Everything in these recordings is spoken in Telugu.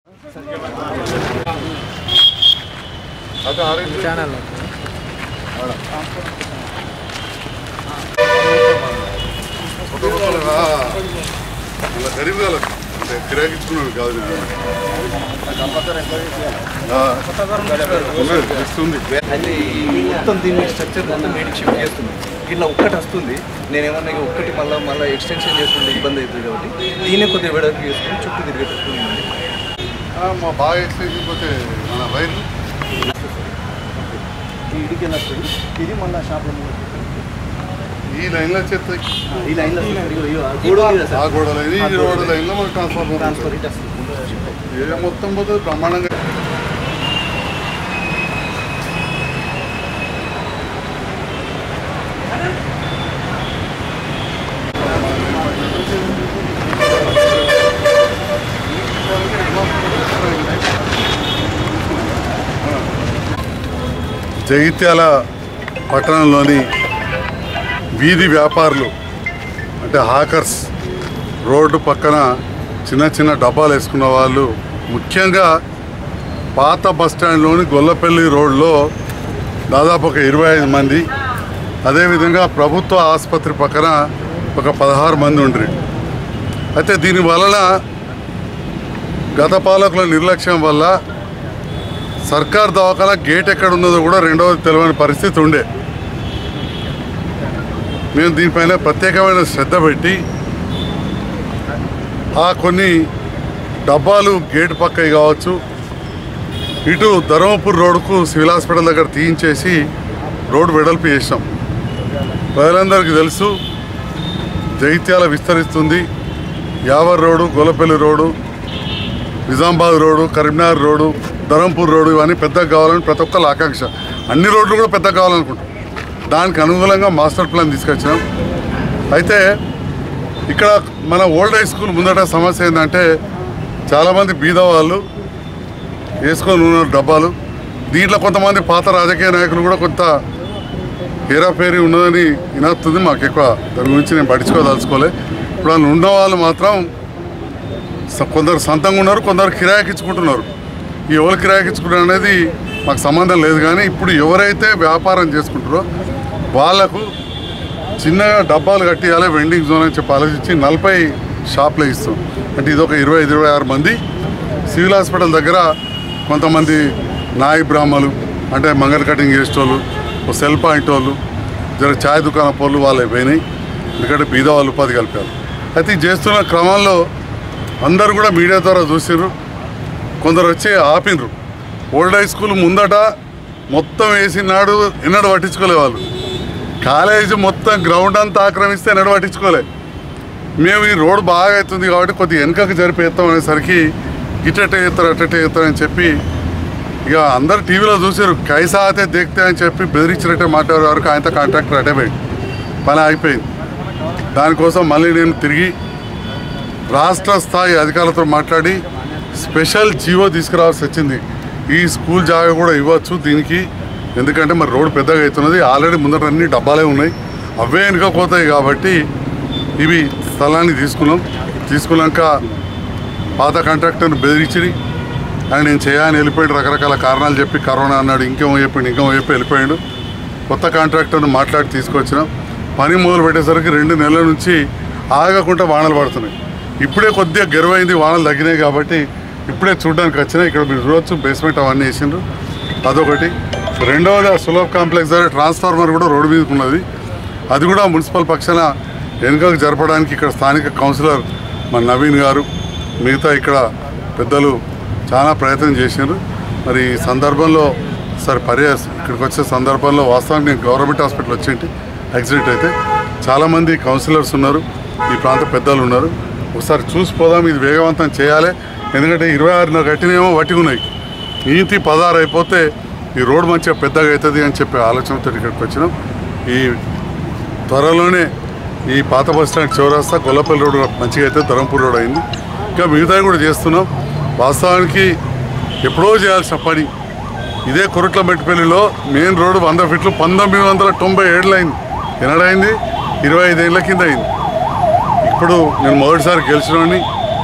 ఛానల్ ఇలా గరీబ్ వాళ్ళకి అంటే కిరాకిచ్చుకున్నాడు కాదు నేను. ఆ, ఉన్నది, ఇస్తుంది అయితే ఈ మొత్తం దీన్ని స్ట్రక్చర్ మొత్తం మీటింగ్ షిఫ్ట్ చేస్తుంది ఇట్లా ఒక్కటి వస్తుంది నేనేమన్నా ఇక ఒక్కటి మళ్ళీ మళ్ళీ ఎక్స్టెన్షన్ చేసుకుంటే ఇబ్బంది అవుతుంది కాబట్టి దీనే కొద్దిగా వెడల్పు చేసుకుని చుట్టూ తిరిగేటట్టు ఉంది. ఆ, మా బాగా ఎక్స్టెన్షన్ పోతే మన వైర్ ఈ ఇడికి వస్తుంది ఇది మళ్ళీ షాప్లో ఈ లైన్లో చెత్త ఈ లైన్లో గోడ ఉంది కదా ఆ సార్ గోడ లైన్ ఈ రోడ్ లైన్లో మనకు ట్రాన్స్ఫార్మర్ ట్రాన్స్ఫర్ ఇటు వస్తుంది ఏ మొత్తం పోతే బ్రహ్మాండంగా జగిత్యాల పట్టణంలోని వీధి వ్యాపారులు అంటే హాకర్స్ రోడ్డు పక్కన చిన్న చిన్న డబ్బాలు వేసుకున్న వాళ్ళు ముఖ్యంగా పాత బస్టాండ్లోని గొల్లపల్లి రోడ్లో దాదాపు ఒక ఇరవై ఐదు మంది అదేవిధంగా ప్రభుత్వ ఆసుపత్రి పక్కన ఒక పదహారు మంది ఉండ్రి అయితే దీని వలన గత పాలకుల నిర్లక్ష్యం వల్ల సర్కార్ దవాఖాన గేట్ ఎక్కడ ఉన్నదో కూడా రెండవది తెలియని పరిస్థితి ఉండే మేము దీనిపైన ప్రత్యేకమైన శ్రద్ధ పెట్టి ఆ కొన్ని డబ్బాలు గేట్ పక్కకి కావచ్చు ఇటు ధర్మపూర్ రోడ్డుకు సివిల్ హాస్పిటల్ దగ్గర తీయించేసి రోడ్డు వెడల్పు చేసాం ప్రజలందరికీ తెలుసు జగిత్యాల విస్తరిస్తుంది యావర్ road Gollapalli road Nizamabad road Karimnagar road Dharampur road ఇవన్నీ పెద్దగా కావాలని ప్రతి ఒక్కళ్ళ ఆకాంక్ష అన్ని రోడ్లు కూడా పెద్దగా కావాలనుకుంటాం దానికి అనుగుణంగా మాస్టర్ ప్లాన్ తీసుకొచ్చినాం అయితే ఇక్కడ మన ఓల్డ్ హై స్కూల్ ముందట సమస్య ఏంటంటే చాలామంది బీద వాళ్ళు వేసుకొని ఉన్నారు డబ్బాలు దీంట్లో కొంతమంది పాత రాజకీయ నాయకులు కూడా కొంత హేరాఫేరీ ఉన్నదని వినొస్తుంది మాకు ఎక్కువ దాని గురించి నేను పట్టించుకోదలుచుకోలే ఇప్పుడు వాళ్ళు ఉన్న వాళ్ళు మాత్రం స- కొందరు సొంతంగా ఉన్నారు కొందరు కిరాయికిచ్చుకుంటున్నారు ఈ ఎవరు కిరాయికిచ్చుకుంటారు అనేది మాకు సంబంధం లేదు కానీ ఇప్పుడు ఎవరైతే వ్యాపారం చేసుకుంటారో వాళ్ళకు చిన్నగా డబ్బాలు కట్టియాలి వెండింగ్ జోన్ అని చెప్పి ఆలోచించి నలభై షాప్లు ఇస్తాం అంటే ఇది ఒక ఇరవై ఐదు ఇరవై ఆరు మంది సివిల్ హాస్పిటల్ దగ్గర కొంతమంది నాయి బ్రాహ్మలు అంటే మంగళ కటింగ్ చేసేటోళ్ళు ఓ సెల్ పాయింట్ వాళ్ళు జర ఛాయ్ దుకాణ పోళ్ళు వాళ్ళు పోయినాయి ఎందుకంటే బీద వాళ్ళు ఉపాధి కలిపారు అయితే ఈ చేస్తున్న క్రమంలో అందరూ కూడా మీడియా ద్వారా చూసిర్రు కొందరు వచ్చి ఆపినరు ఓల్డ్ హై స్కూల్ ముందట మొత్తం వేసినాడు ఎన్నడూ పట్టించుకోలే వాళ్ళు కాలేజీ మొత్తం గ్రౌండ్ అంతా ఆక్రమిస్తే ఎన్నడూ పట్టించుకోలే మేము ఈ రోడ్ బాగా అవుతుంది కాబట్టి కొద్దిగా వెనకకు జరిపేస్తాం అనేసరికి ఇటట్టే చేస్తారు అట్టట్టే చేస్తారు అని చెప్పి ఇక అందరు టీవీలో చూసారు కైసా అయితే దేక్తే అని చెప్పి బెదిరించినట్టే మాట్లాడే వరకు ఆయనతో కాంట్రాక్టర్ అటే పోయింది పని ఆగిపోయింది దానికోసం మళ్ళీ నేను తిరిగి రాష్ట్ర స్థాయి అధికారులతో మాట్లాడి స్పెషల్ జీవో తీసుకురావాల్సి వచ్చింది ఈ స్కూల్ జాగా కూడా ఇవ్వచ్చు దీనికి ఎందుకంటే మరి రోడ్డు పెద్దగా అవుతున్నది ఆల్రెడీ ముందర అన్ని డబ్బాలే ఉన్నాయి అవే వెనుకపోతాయి కాబట్టి ఇవి స్థలాన్ని తీసుకున్నాం తీసుకున్నాక పాత కాంట్రాక్టర్ని బెదిరించి ఆయన నేను చేయని వెళ్ళిపోయాడు రకరకాల కారణాలు చెప్పి కరోనా అన్నాడు ఇంకేమో చెప్పిండు ఇంకేమో చెప్పి వెళ్ళిపోయాడు కొత్త కాంట్రాక్టర్ని మాట్లాడి తీసుకొచ్చినాం పని మొదలు పెట్టేసరికి రెండు నెలల నుంచి ఆగకుండా వానలు పడుతున్నాయి ఇప్పుడే కొద్దిగా గెరువైంది వానలు తగ్గినాయి కాబట్టి ఇప్పుడే చూడడానికి వచ్చినాయి ఇక్కడ మీరు చూడొచ్చు బేస్మెంట్ అవన్నీ వేసిండ్రు అదొకటి రెండవది ఆ సులభ్ కాంప్లెక్స్ దగ్గర ట్రాన్స్ఫార్మర్ కూడా రోడ్డు మీదకి ఉన్నది అది కూడా మున్సిపల్ పక్షాన వెనుకకు జరపడానికి ఇక్కడ స్థానిక కౌన్సిలర్ మన నవీన్ గారు మిగతా ఇక్కడ పెద్దలు చాలా ప్రయత్నం చేశారు మరి ఈ సందర్భంలో సార్ పర్యాస్ ఇక్కడికి వచ్చే సందర్భంలో వాస్తవానికి నేను గవర్నమెంట్ హాస్పిటల్ వచ్చేంటి యాక్సిడెంట్ అయితే చాలామంది కౌన్సిలర్స్ ఉన్నారు ఈ ప్రాంత పెద్దలు ఉన్నారు ఒకసారి చూసిపోదాం ఇది వేగవంతం చేయాలి ఎందుకంటే ఇరవై ఆరున కట్టినేమో వట్టి ఉన్నాయి ఈంతి పదహారు అయిపోతే ఈ రోడ్ మంచిగా పెద్దగా అవుతుంది అని చెప్పే ఆలోచనతో ఇక్కడికి వచ్చినాం ఈ త్వరలోనే ఈ పాత బస్ స్టాండ్ చౌరస్తా గొల్లపల్లి రోడ్ మంచిగా అయితే ధరంపూర్ రోడ్ అయింది ఇంకా మిగతావి కూడా చేస్తున్నాం వాస్తవానికి ఎప్పుడో చేయాల్సిన పని ఇదే కొరట్ల మెట్టిపల్లిలో మెయిన్ రోడ్డు వంద ఫీట్లు పంతొమ్మిది వందల తొంభై ఏళ్ళు అయింది ఎన్నడైంది ఇరవై ఐదేళ్ల కింద అయింది ఇప్పుడు నేను మొదటిసారి గెలిచినోని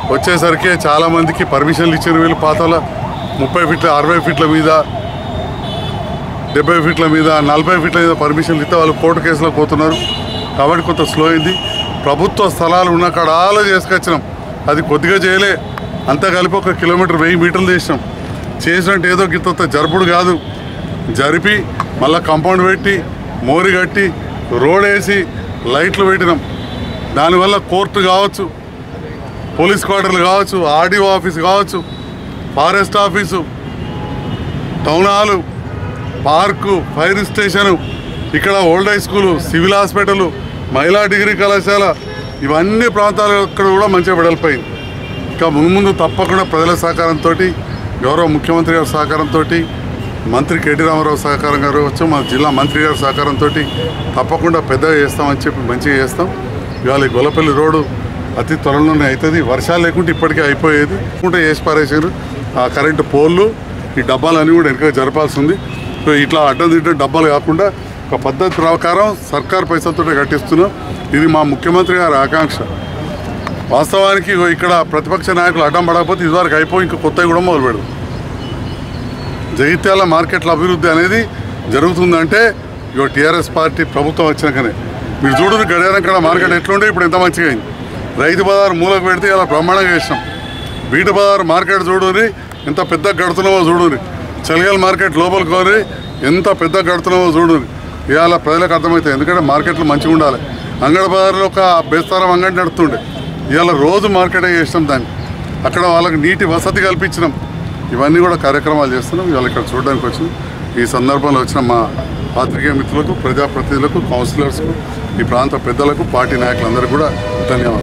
వచ్చేసరికి చాలామందికి పర్మిషన్లు ఇచ్చిన వీళ్ళు పాతల ముప్పై ఫీట్ల అరవై ఫీట్ల మీద డెబ్బై ఫీట్ల మీద నలభై ఫీట్ల మీద పర్మిషన్లు ఇస్తే వాళ్ళు కోర్టు కేసులో పోతున్నారు కాబట్టి కొంత స్లో అయింది ప్రభుత్వ స్థలాలు ఉన్న కాడ ఆలో చేసుకొచ్చినాం అది కొద్దిగా చేయలే అంతా కలిపి ఒక కిలోమీటర్ వెయ్యి మీటర్లు చేసినాం చేసినట్టు ఏదో గిత్త జరుపుడు కాదు జరిపి మళ్ళీ కాంపౌండ్ పెట్టి మోరి కట్టి రోడ్ వేసి లైట్లు పెట్టినాం దానివల్ల కోర్టు కావచ్చు పోలీస్ క్వార్టర్లు కావచ్చు ఆర్డీఓ ఆఫీస్ కావచ్చు forest office town hall park fire station ఇక్కడ old high school civil hospital మహిళా డిగ్రీ కళాశాల ఇవన్నీ ప్రాంతాలు ఇక్కడ కూడా మంచిగా వెడల్పోయింది ఇంకా ముందు ముందు తప్పకుండా ప్రజల సహకారంతో గౌరవ ముఖ్యమంత్రి గారి సహకారంతో మంత్రి కేటీ రామారావు సహకారం గారు వచ్చు మా జిల్లా మంత్రి గారి సహకారంతో తప్పకుండా పెద్దగా చేస్తామని చెప్పి మంచిగా చేస్తాం ఇవాళ ఈ గొల్లపల్లి రోడ్డు అతి త్వరలోనే అవుతుంది వర్షాలు లేకుంటే ఇప్పటికే అయిపోయేది ఉంటే వేసి పారేసారు ఆ కరెంటు పోల్లు ఈ డబ్బాలన్నీ కూడా వెనక జరపాల్సి ఉంది సో ఇట్లా అడ్డం తింటే డబ్బాలు కాకుండా ఒక పద్ధతి ప్రకారం సర్కార్ పైసలతో కట్టిస్తున్నాం ఇది మా ముఖ్యమంత్రి గారి ఆకాంక్ష వాస్తవానికి ఇగో ఇక్కడ ప్రతిపక్ష నాయకులు అడ్డం పడకపోతే ఇదివరకు అయిపోయి ఇంకా కొత్తవి కూడా మొదలు పెడదు జగిత్యాల మార్కెట్ల అభివృద్ధి అనేది జరుగుతుందంటే ఇగో టీఆర్ఎస్ పార్టీ ప్రభుత్వం వచ్చినాకనే మీరు చూడండి గడియారం కాడ మార్కెట్ ఎట్లుండే ఇప్పుడు ఎంత మంచిగా అయింది రైతు బజార్ మూలకు పెడితే ఇలా బ్రహ్మాండంగా చేసినాం బీట బజార్ మార్కెట్ చూడండి ఎంత పెద్ద కడుతున్నామో చూడండి చలిగల మార్కెట్ లోపలికి కోరి ఎంత పెద్ద కడుతున్నామో చూడండి ఇవాళ ప్రజలకు అర్థమవుతాయి ఎందుకంటే మార్కెట్లు మంచిగా ఉండాలి అంగడి బజార్లో ఒక బేస్తారం అంగడి నడుతుండే ఇవాళ రోజు మార్కెట్ చేసినాం దాన్ని అక్కడ వాళ్ళకి నీటి వసతి కల్పించినాం ఇవన్నీ కూడా కార్యక్రమాలు చేస్తున్నాం ఇవాళ ఇక్కడ చూడడానికి వచ్చినాం ఈ సందర్భంలో వచ్చిన మా పాత్రికేయ మిత్రులకు ప్రజాప్రతినిధులకు కౌన్సిలర్స్కు ఈ ప్రాంత పెద్దలకు పార్టీ నాయకులందరికీ కూడా ధన్యవాదాలు